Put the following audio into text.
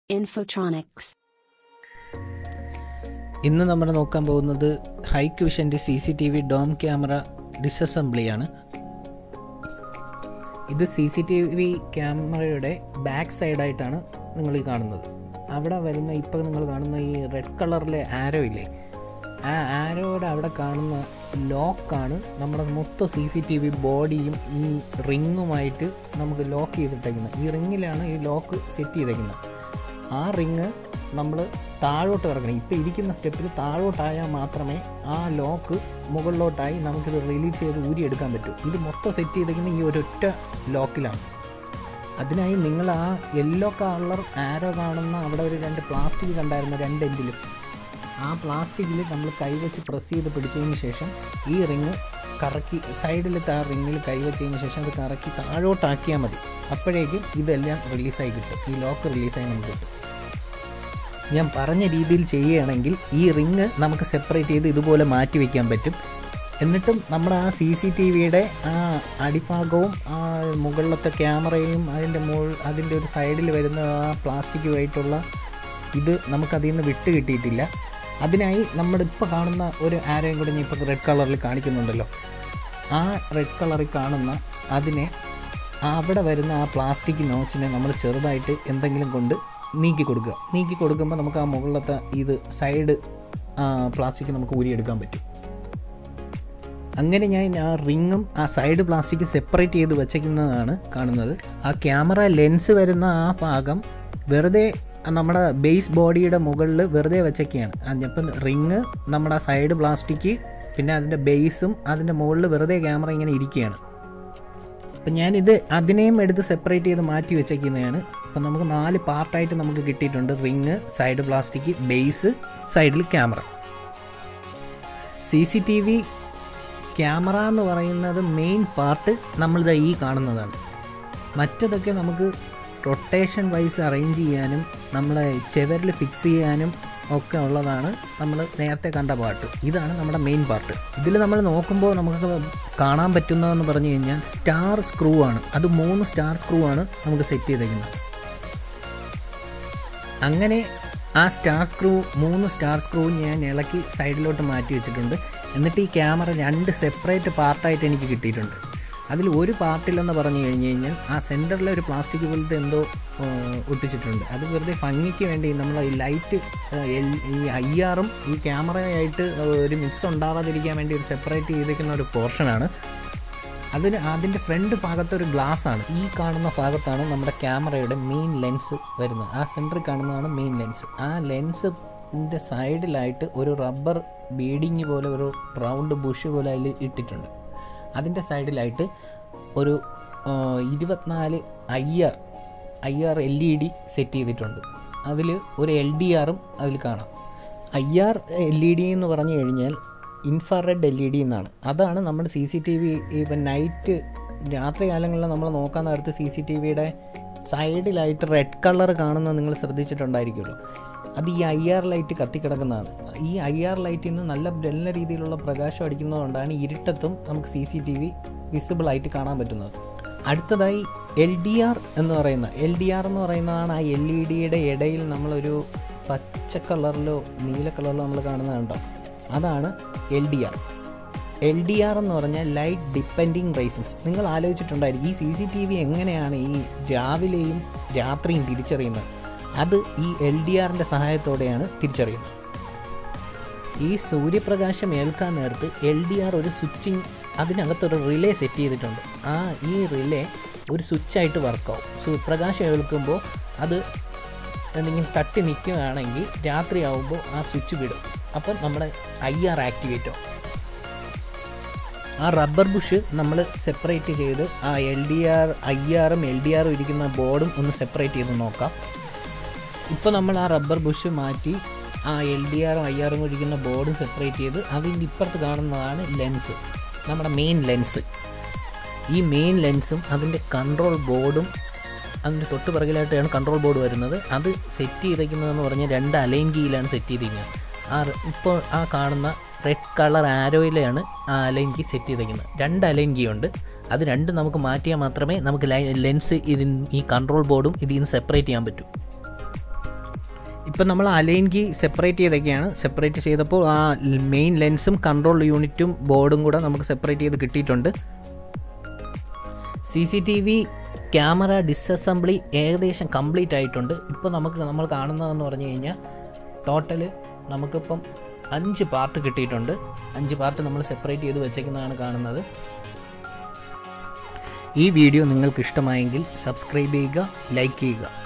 Infotronics. ഇന്ന് നമ്മൾ നോക്കാൻ പോകുന്നത് ഹൈക്ക് വിഷൻ്റെ C C T V dome camera ഡിസസംബ്ലിയാണ് ഇത് സി സി ടി വി ക്യാമറയുടെ ബാക്ക് സൈഡായിട്ടാണ് നിങ്ങൾ ഈ കാണുന്നത് അവിടെ വരുന്ന ഇപ്പോൾ നിങ്ങൾ കാണുന്ന ഈ റെഡ് കളറിലെ ആരോ ഇല്ലേ ആ ആരോയുടെ അവിടെ കാണുന്ന ലോക്കാണ് നമ്മുടെ മൊത്തം സി സി ടി വി ബോഡിയും ഈ റിങ്ങുമായിട്ട് നമുക്ക് ലോക്ക് ചെയ്തിട്ടേക്കുന്നത് ഈ റിങ്ങിലാണ് ഈ ലോക്ക് സെറ്റ് ചെയ്തേക്കുന്നത് ആ റിങ് നമ്മൾ താഴോട്ട് ഇറങ്ങണം ഇപ്പോൾ ഇരിക്കുന്ന സ്റ്റെപ്പിൽ താഴോട്ടായാൽ മാത്രമേ ആ ലോക്ക് മുകളിലോട്ടായി നമുക്കിത് റിലീസ് ചെയ്ത് ഊരിയെടുക്കാൻ പറ്റൂ ഇത് മൊത്തം സെറ്റ് ചെയ്തേക്കുന്ന ഈ ഒരൊറ്റ ലോക്കിലാണ് അതിനായി നിങ്ങൾ ആ യെല്ലോ കളർ ആരോ കാണുന്ന അവിടെ ഒരു രണ്ട് പ്ലാസ്റ്റിക് കണ്ടായിരുന്നു രണ്ട് എൻഡിലും ആ പ്ലാസ്റ്റിക്കിൽ നമ്മൾ കൈവച്ച് പ്രസ് ചെയ്ത് പിടിച്ചതിന് ശേഷം ഈ റിങ് കറക്കി സൈഡിലത്തെ ആ റിങ്ങിൽ കൈവച്ചതിന് ശേഷം അത് കറക്കി താഴോട്ടാക്കിയാൽ മതി അപ്പോഴേക്കും ഇതെല്ലാം റിലീസായി കിട്ടും ഈ ലോക്ക് റിലീസായി നമുക്ക് കിട്ടും ഞാൻ പറഞ്ഞ രീതിയിൽ ചെയ്യുകയാണെങ്കിൽ ഈ റിങ് നമുക്ക് സെപ്പറേറ്റ് ചെയ്ത് ഇതുപോലെ മാറ്റി വയ്ക്കാൻ പറ്റും എന്നിട്ടും നമ്മുടെ ആ സി സി ടി വിയുടെ ആ അടിഭാഗവും ആ മുകളിലത്തെ ക്യാമറയും അതിൻ്റെ മുകൾ അതിൻ്റെ ഒരു സൈഡിൽ വരുന്ന ആ പ്ലാസ്റ്റിക്കുമായിട്ടുള്ള ഇത് നമുക്കതിൽ നിന്ന് വിട്ട് കിട്ടിയിട്ടില്ല അതിനായി നമ്മളിപ്പോൾ കാണുന്ന ഒരു ആരോയും കൂടി ഞാൻ ഇപ്പോൾ റെഡ് കളറിൽ കാണിക്കുന്നുണ്ടല്ലോ ആ റെഡ് കളറിൽ കാണുന്ന അതിനെ അവിടെ വരുന്ന ആ പ്ലാസ്റ്റിക് നോച്ചിനെ നമ്മൾ ചെറുതായിട്ട് എന്തെങ്കിലും കൊണ്ട് നീക്കി കൊടുക്കുക നീക്കി കൊടുക്കുമ്പോൾ നമുക്ക് ആ മുകളിലത്തെ ഇത് സൈഡ് പ്ലാസ്റ്റിക് നമുക്ക് ഊരിയെടുക്കാൻ പറ്റും അങ്ങനെ ഞാൻ ആ റിങ്ങും ആ സൈഡ് പ്ലാസ്റ്റിക് സെപ്പറേറ്റ് ചെയ്ത് വെച്ചേക്കുന്നതാണ് കാണുന്നത് ആ ക്യാമറ ലെൻസ് വരുന്ന ആ ഭാഗം വെറുതെ നമ്മുടെ ബേസ് ബോഡിയുടെ മുകളിൽ വെറുതെ വെച്ചൊക്കെയാണ് അപ്പം റിങ് നമ്മുടെ സൈഡ് പ്ലാസ്റ്റിക് പിന്നെ അതിൻ്റെ ബേസും അതിൻ്റെ മുകളിൽ വെറുതെ ക്യാമറ ഇങ്ങനെ ഇരിക്കുകയാണ് അപ്പം ഞാനിത് അതിനെയും എടുത്ത് സെപ്പറേറ്റ് ചെയ്ത് മാറ്റി വെച്ചേക്കുന്നതാണ് അപ്പം നമുക്ക് നാല് പാർട്ടായിട്ട് നമുക്ക് കിട്ടിയിട്ടുണ്ട് റിങ് സൈഡ് പ്ലാസ്റ്റിക് ബേസ് സൈഡിൽ camera C C T V camera എന്ന് പറയുന്നത് മെയിൻ പാർട്ട് നമ്മളിത് ഈ കാണുന്നതാണ് മറ്റതൊക്കെ നമുക്ക് റൊട്ടേഷൻ വൈസ് അറേഞ്ച് ചെയ്യാനും നമ്മളെ ചെവരിൽ ഫിക്സ് ചെയ്യാനും ഒക്കെ ഉള്ളതാണ് നമ്മൾ നേരത്തെ കണ്ട പാർട്ട് ഇതാണ് നമ്മുടെ മെയിൻ പാർട്ട് ഇതിൽ നമ്മൾ നോക്കുമ്പോൾ നമുക്ക് കാണാൻ പറ്റുന്നതെന്ന് പറഞ്ഞു കഴിഞ്ഞാൽ സ്റ്റാർ സ്ക്രൂ ആണ് അത് മൂന്ന് സ്റ്റാർ സ്ക്രൂ ആണ് നമുക്ക് സെറ്റ് ചെയ്തേക്കുന്നത് അങ്ങനെ ആ സ്റ്റാർ സ്ക്രൂ മൂന്ന് സ്റ്റാർ സ്ക്രൂ ഞാൻ ഇളക്കി സൈഡിലോട്ട് മാറ്റി വെച്ചിട്ടുണ്ട് എന്നിട്ട് ഈ ക്യാമറ രണ്ട് സെപ്പറേറ്റ് പാർട്ടായിട്ട് എനിക്ക് കിട്ടിയിട്ടുണ്ട് അതിൽ ഒരു പാർട്ടിലെന്ന് പറഞ്ഞു കഴിഞ്ഞ് കഴിഞ്ഞാൽ ആ സെൻറ്ററിലെ ഒരു പ്ലാസ്റ്റിക് പോലത്തെ എന്തോ ഒട്ടിച്ചിട്ടുണ്ട് അത് വെറുതെ ഭംഗിക്ക് വേണ്ടി നമ്മൾ ഈ ലൈറ്റ് ഈ ഐ ആറും ഈ ക്യാമറയായിട്ട് ഒരു മിക്സ് ഉണ്ടാവാതിരിക്കാൻ വേണ്ടി ഒരു സെപ്പറേറ്റ് ചെയ്തിരിക്കുന്ന ഒരു പോർഷനാണ് അതിന് അതിൻ്റെ ഫ്രണ്ട് ഭാഗത്ത് ഒരു ഗ്ലാസ് ആണ് ഈ കാണുന്ന ഭാഗത്താണ് നമ്മുടെ ക്യാമറയുടെ മെയിൻ ലെൻസ് വരുന്നത് ആ സെൻറ്ററിൽ കാണുന്നതാണ് മെയിൻ ലെൻസ് ആ ലെൻസിൻ്റെ സൈഡിലായിട്ട് ഒരു റബ്ബർ ബീഡിങ് പോലെ ഒരു റൗണ്ട് ബുഷ് പോലെ അതിൽ ഇട്ടിട്ടുണ്ട് അതിൻ്റെ സൈഡിലായിട്ട് ഒരു ഇരുപത്തിനാല് I R I R L E D set ചെയ്തിട്ടുണ്ട് അതിൽ ഒരു എൽ ഡി ആറും അതിൽ കാണാം I R L E D എന്ന് പറഞ്ഞു കഴിഞ്ഞാൽ ഇൻഫ്രാറെഡ് എൽ ഇ ഡി എന്നാണ് അതാണ് നമ്മുടെ സി സി ടി വി ഇപ്പം നൈറ്റ് രാത്രി കാലങ്ങളിൽ നമ്മൾ നോക്കാൻ നേരത്ത് സി സി ടി വിയുടെ സൈഡിലായിട്ട് റെഡ് കളർ കാണുന്നത് നിങ്ങൾ ശ്രദ്ധിച്ചിട്ടുണ്ടായിരിക്കുമല്ലോ അത് ഈ ഐ ആർ ലൈറ്റ് കത്തിക്കിടക്കുന്നതാണ് ഈ ഐ ആർ ലൈറ്റിൽ നിന്ന് നല്ല നല്ല രീതിയിലുള്ള പ്രകാശം അടിക്കുന്നതുകൊണ്ടാണ് ഇരുട്ടത്തും നമുക്ക് C C T V visible ആയിട്ട് കാണാൻ പറ്റുന്നത് അടുത്തതായി എൽ ഡി ആർ എന്ന് പറയുന്ന എൽ ഡി ആർ എന്ന് പറയുന്നതാണ് ആ എൽ ഇ ഡിയുടെ ഇടയിൽ നമ്മളൊരു പച്ച കളറിലോ നീല കളറിലോ നമ്മൾ കാണുന്നതുണ്ടോ അതാണ് L D R L D R എന്ന് പറഞ്ഞാൽ ലൈറ്റ് ഡിപ്പെൻഡിങ് റേസൻസ് നിങ്ങൾ ആലോചിച്ചിട്ടുണ്ടായിരിക്കും ഈ സി സി ടി വി എങ്ങനെയാണ് ഈ രാവിലെയും രാത്രിയും തിരിച്ചറിയുന്നത് അത് ഈ എൽ ഡി ആറിൻ്റെ സഹായത്തോടെയാണ് തിരിച്ചറിയുന്നത് ഈ സൂര്യപ്രകാശം ഏൽക്കാൻ നേരത്ത് എൽ ഡി ആർ ഒരു സ്വിച്ചിങ് അതിനകത്തൊരു റിലേ സെറ്റ് ചെയ്തിട്ടുണ്ട് ആ ഈ റിലേ ഒരു സ്വിച്ചായിട്ട് വർക്കാവും സു പ്രകാശം ഏൽക്കുമ്പോൾ അത് എന്തെങ്കിലും തട്ടി നിൽക്കുകയാണെങ്കിൽ രാത്രി ആവുമ്പോൾ ആ സ്വിച്ച് വിടും അപ്പം നമ്മുടെ ഐ ആർ ആക്ടിവേറ്റ് ആവും ആ റബ്ബർ ബുഷ് നമ്മൾ സെപ്പറേറ്റ് ചെയ്ത് ആ എൽ ഡി ആർ ഐ ആറും എൽ ഡി ആറും ഇരിക്കുന്ന ബോർഡും ഒന്ന് സെപ്പറേറ്റ് ചെയ്ത് നോക്കാം ഇപ്പോൾ നമ്മൾ ആ റബ്ബർ ബുഷ് മാറ്റി ആ എൽ ഡി ആറും ഐ ആറും ഇരിക്കുന്ന ബോർഡും സെപ്പറേറ്റ് ചെയ്ത് അതിൻ്റെ ഇപ്പുറത്ത് കാണുന്നതാണ് ലെൻസ് നമ്മുടെ മെയിൻ ലെൻസ് ഈ മെയിൻ ലെൻസും അതിൻ്റെ കൺട്രോൾ ബോർഡും അതിൻ്റെ തൊട്ട് പിറകിലായിട്ടാണ് കൺട്രോൾ ബോർഡ് വരുന്നത് അത് സെറ്റ് ചെയ്തേക്കുന്നതെന്ന് പറഞ്ഞാൽ രണ്ട് അലൈൻ കീയിലാണ് സെറ്റ് ചെയ്തിരിക്കുന്നത് ആ ഇപ്പോൾ ആ കാണുന്ന റെഡ് കളർ ആരോയിലാണ് ആ അലൈൻ കീ സെറ്റ് ചെയ്തേക്കുന്നത് രണ്ട് അലൈൻ കീ ഉണ്ട് അത് രണ്ട് നമുക്ക് മാറ്റിയാൽ മാത്രമേ നമുക്ക് ലെൻസ് ഇതിൻ ഈ കൺട്രോൾ ബോർഡും ഇതിൽ നിന്ന് സെപ്പറേറ്റ് ചെയ്യാൻ പറ്റൂ ഇപ്പം നമ്മൾ അലൈൻ കീ സെപ്പറേറ്റ് ചെയ്തൊക്കെയാണ് സെപ്പറേറ്റ് ചെയ്തപ്പോൾ ആ മെയിൻ ലെൻസും കൺട്രോൾ യൂണിറ്റും ബോർഡും കൂടെ നമുക്ക് സെപ്പറേറ്റ് ചെയ്ത് കിട്ടിയിട്ടുണ്ട് C C T V camera disassembly ഏകദേശം കംപ്ലീറ്റ് ആയിട്ടുണ്ട് ഇപ്പോൾ നമുക്ക് നമ്മൾ കാണുന്നതെന്ന് പറഞ്ഞു കഴിഞ്ഞാൽ ടോട്ടൽ നമുക്കിപ്പം അഞ്ച് പാർട്ട് കിട്ടിയിട്ടുണ്ട് അഞ്ച് പാർട്ട് നമ്മൾ സെപ്പറേറ്റ് ചെയ്ത് വെച്ചേക്കുന്നതാണ് കാണുന്നത് ഈ വീഡിയോ നിങ്ങൾക്ക് ഇഷ്ടമായെങ്കിൽ സബ്സ്ക്രൈബ് ചെയ്യുക ലൈക്ക് ചെയ്യുക